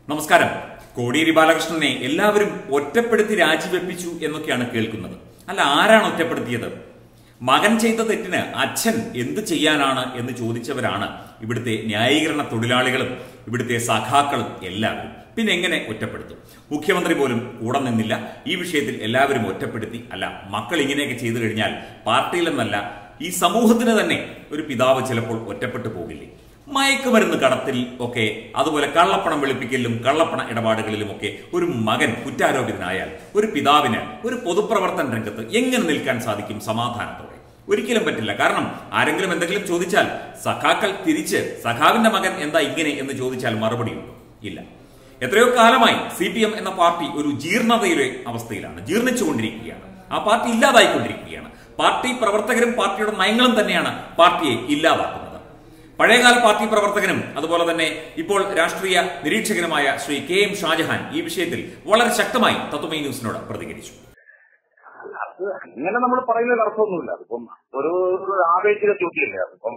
നമസ്കാരം കോടിയേരി ബാലകൃഷ്ണനെ എല്ലാവരും ഒറ്റപ്പെടുത്തി രാജിവെപ്പിച്ചു എന്നൊക്കെയാണ് കേൾക്കുന്നത് അല്ല ആരാണ് ഒറ്റപ്പെടുത്തിയത് മകൻ ചെയ്ത തെറ്റിന് അച്ഛൻ എന്ത് ചെയ്യാനാണ് എന്ന് ചോദിച്ചവരാണ് ഇവിടുത്തെ ന്യായീകരണ തൊഴിലാളികളും ഇവിടുത്തെ സഖാക്കളും എല്ലാവരും പിന്നെ എങ്ങനെ ഒറ്റപ്പെടുത്തും മുഖ്യമന്ത്രി പോലും കൂടെ നിന്നില്ല ഈ വിഷയത്തിൽ എല്ലാവരും ഒറ്റപ്പെടുത്തി അല്ല മക്കൾ ഇങ്ങനെയൊക്കെ ചെയ്തു കഴിഞ്ഞാൽ പാർട്ടിയിലെന്നല്ല ഈ സമൂഹത്തിന് തന്നെ ഒരു പിതാവ് ചിലപ്പോൾ ഒറ്റപ്പെട്ടു പോകില്ലേ മയക്കുമരുന്ന് കടത്തിൽ ഒക്കെ അതുപോലെ കള്ളപ്പണം വെളുപ്പിക്കലിലും കള്ളപ്പണ ഇടപാടുകളിലും ഒക്കെ ഒരു മകൻ കുറ്റാരോപിതനായാൽ ഒരു പിതാവിന് ഒരു പൊതുപ്രവർത്തന രംഗത്ത് എങ്ങനെ നിൽക്കാൻ സാധിക്കും സമാധാനത്തോടെ ഒരിക്കലും പറ്റില്ല കാരണം ആരെങ്കിലും എന്തെങ്കിലും ചോദിച്ചാൽ സഖാക്കൾ തിരിച്ച് സഖാവിന്റെ മകൻ എന്താ ഇങ്ങനെ എന്ന് ചോദിച്ചാൽ മറുപടിയുണ്ടോ ഇല്ല എത്രയോ കാലമായി സി പി എം എന്ന പാർട്ടി ഒരു ജീർണതയുടെ അവസ്ഥയിലാണ് ജീർണിച്ചുകൊണ്ടിരിക്കുകയാണ് ആ പാർട്ടി ഇല്ലാതായിക്കൊണ്ടിരിക്കുകയാണ് പാർട്ടി പ്രവർത്തകരും പാർട്ടിയുടെ നയങ്ങളും തന്നെയാണ് പാർട്ടിയെ ഇല്ലാതാക്കുന്നത് പഴയകാല പാർട്ടി പ്രവർത്തകനും അതുപോലെ തന്നെ ഇപ്പോൾ രാഷ്ട്രീയ നിരീക്ഷകനുമായ ശ്രീ കെ എം ഷാജഹാൻ ഈ വിഷയത്തിൽ വളരെ ശക്തമായി തത്വമൈ ന്യൂസിനോട് പ്രതികരിച്ചു അത് അങ്ങനെ നമ്മൾ പറയുന്നതിൽ അർത്ഥമൊന്നുമില്ല അതിപ്പം ഒരു ഒരു ആവേശിക ചോദ്യമല്ലേ അതിപ്പം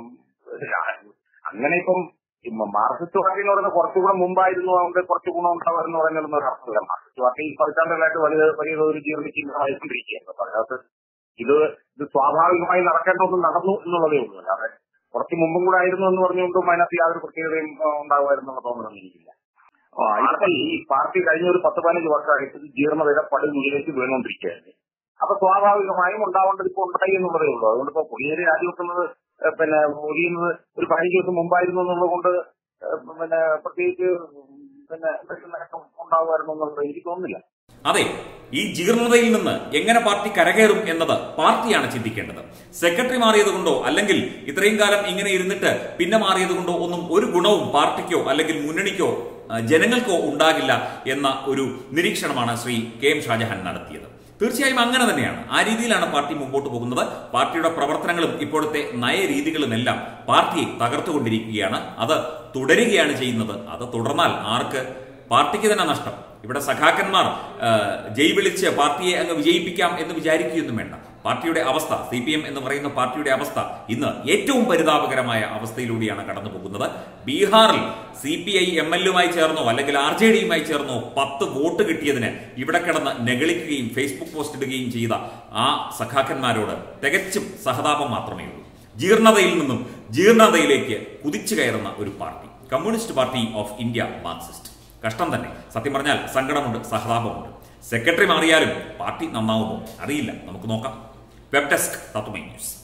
അങ്ങനെ ഇപ്പം ഈ മാർക്സിസ്റ്റ് പാർട്ടി എന്ന് പറയുന്നത് കുറച്ചുകൂടെ മുമ്പായിരുന്നു അതുകൊണ്ട് കുറച്ച് ഗുണം ഉണ്ടാവുമെന്ന് പറയുന്നതൊന്നും ഒരു അർത്ഥമില്ല മാർക്സിസ്റ്റ് പാർട്ടി പതിറ്റാണ്ടുകളായിട്ട് വലിയ വലിയ തോതിൽ ജീർണിച്ചിരിക്കുകയാണ് അപ്പൊ അതിനകത്ത് ഇത് ഇത് സ്വാഭാവികമായി നടക്കേണ്ട ഒന്ന് നടന്നു എന്നുള്ളതേ ഉള്ളൂ അല്ലാതെ കുറച്ച് മുമ്പും കൂടെ ആയിരുന്നു എന്ന് പറഞ്ഞുകൊണ്ട് അതിനകത്ത് യാതൊരു പ്രത്യേകതയും ആ, ഉണ്ടാകുമായിരുന്നുള്ള തോന്നലൊന്നും എനിക്കില്ല ആ, ഇപ്പൊ ഈ പാർട്ടി കഴിഞ്ഞ ഒരു പത്ത് പതിനഞ്ച് വർഷമായിട്ട് ജീർണതയുടെ പടി മുന്നിലേക്ക് വീണുകൊണ്ടിരിക്കുകയാണ് അപ്പൊ സ്വാഭാവികമായും ഉണ്ടാവേണ്ടത് ഇപ്പൊ ഉണ്ടായി എന്നുള്ളതേ ഉള്ളൂ അതുകൊണ്ട് ഇപ്പൊ കുടിയേറി രാജിവെക്കുന്നത് ഏഹ്, പിന്നെ ഒഴിയുന്നത് ഒരു പതിനഞ്ച് ദിവസം മുമ്പായിരുന്നു എന്നുള്ളത് കൊണ്ട് ഏഹ്, പിന്നെ പ്രത്യേകിച്ച് പിന്നെ എന്തെങ്കിലും നേട്ടം ഉണ്ടാകുമായിരുന്നു എന്നുള്ളത് എനിക്ക് തോന്നുന്നില്ല അതെ ഈ ജീർണതയിൽ നിന്ന് എങ്ങനെ പാർട്ടി കരകയറും എന്നത് പാർട്ടിയാണ് ചിന്തിക്കേണ്ടത് സെക്രട്ടറി മാറിയത് കൊണ്ടോ അല്ലെങ്കിൽ ഇത്രയും കാലം ഇങ്ങനെ ഇരുന്നിട്ട് പിന്നെ മാറിയത് കൊണ്ടോ ഒന്നും ഒരു ഗുണവും പാർട്ടിക്കോ അല്ലെങ്കിൽ മുന്നണിക്കോ ആ, ജനങ്ങൾക്കോ ഉണ്ടാകില്ല എന്ന ഒരു നിരീക്ഷണമാണ് ശ്രീ കെ എം ഷാജഹാൻ നടത്തിയത് തീർച്ചയായും അങ്ങനെ തന്നെയാണ് ആ രീതിയിലാണ് പാർട്ടി മുമ്പോട്ട് പോകുന്നത് പാർട്ടിയുടെ പ്രവർത്തനങ്ങളും ഇപ്പോഴത്തെ നയരീതികളും എല്ലാം പാർട്ടിയെ തകർത്തുകൊണ്ടിരിക്കുകയാണ് അത് തുടരുകയാണ് ചെയ്യുന്നത് അത് തുടർന്നാൽ ആർക്ക് പാർട്ടിക്ക് തന്നെ നഷ്ടം ഇവിടെ സഖാക്കന്മാർ ആ, ജയ് വിളിച്ച് പാർട്ടിയെ അങ്ങ് വിജയിപ്പിക്കാം എന്ന് വിചാരിക്കുകയൊന്നും വേണ്ട പാർട്ടിയുടെ അവസ്ഥ സി പി എം എന്ന് പറയുന്ന പാർട്ടിയുടെ അവസ്ഥ ഇന്ന് ഏറ്റവും പരിതാപകരമായ അവസ്ഥയിലൂടെയാണ് കടന്നു പോകുന്നത് ബീഹാറിൽ C P I M L യുമായി ചേർന്നോ അല്ലെങ്കിൽ ആർ ജെ ഡിയുമായി ചേർന്നോ പത്ത് വോട്ട് കിട്ടിയതിന് ഇവിടെ കിടന്ന് നെഗളിക്കുകയും ഫേസ്ബുക്ക് പോസ്റ്റ് ഇടുകയും ചെയ്ത ആ സഖാക്കന്മാരോട് തികച്ചും സഹതാപം മാത്രമേ ഉള്ളൂ ജീർണതയിൽ നിന്നും ജീർണതയിലേക്ക് കുതിച്ചു കയറുന്ന ഒരു party Communist Party of India Marxist കഷ്ടം തന്നെ സത്യം പറഞ്ഞാൽ സങ്കടമുണ്ട് സഹതാപമുണ്ട് സെക്രട്ടറി മാറിയാലും പാർട്ടി നന്നാവുമോ അറിയില്ല നമുക്ക് നോക്കാം വെബ് ഡെസ്ക് തത്വമൈ ന്യൂസ്